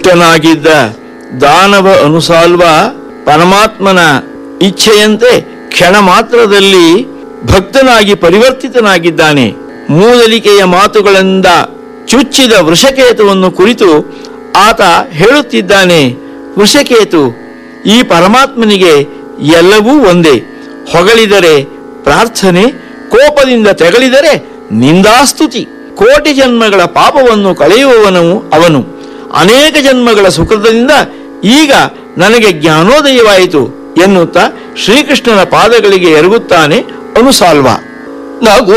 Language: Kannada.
ದುಷ್ಟನಾಗಿದ್ದ ದಾನವ ಅನುಸಾಲ್ವ ಪರಮಾತ್ಮನ ಇಚ್ಛೆಯಂತೆ ಕ್ಷಣ ಮಾತ್ರದಲ್ಲಿ ಭಕ್ತನಾಗಿ ಪರಿವರ್ತಿತನಾಗಿದ್ದಾನೆ ಮೂದಲಿಕೆಯ ಮಾತುಗಳಿಂದ ಚುಚ್ಚಿದ ವೃಷಕೇತುವನ್ನು ಕುರಿತು ಆತ ಹೇಳುತ್ತಿದ್ದಾನೆ ವೃಷಕೇತು ಈ ಪರಮಾತ್ಮನಿಗೆ ಎಲ್ಲವೂ ಒಂದೇ ಹೊಗಳಿದರೆ ಪ್ರಾರ್ಥನೆ ಕೋಪದಿಂದ ತೆಗಳಿದರೆ ನಿಂದಾಸ್ತುತಿ ಕೋಟಿ ಜನ್ಮಗಳ ಪಾಪವನ್ನು ಕಳೆಯುವವನು ಅವನು ಅನೇಕ ಜನ್ಮಗಳ ಸುಕೃತದಿಂದ ಈಗ ನನಗೆ ಜ್ಞಾನೋದಯವಾಯಿತು ಎನ್ನುತ್ತಾ ಶ್ರೀಕೃಷ್ಣನ ಪಾದಗಳಿಗೆ ಎರಗುತ್ತಾನೆ ಅನುಸಾಲ್ವ ನಗು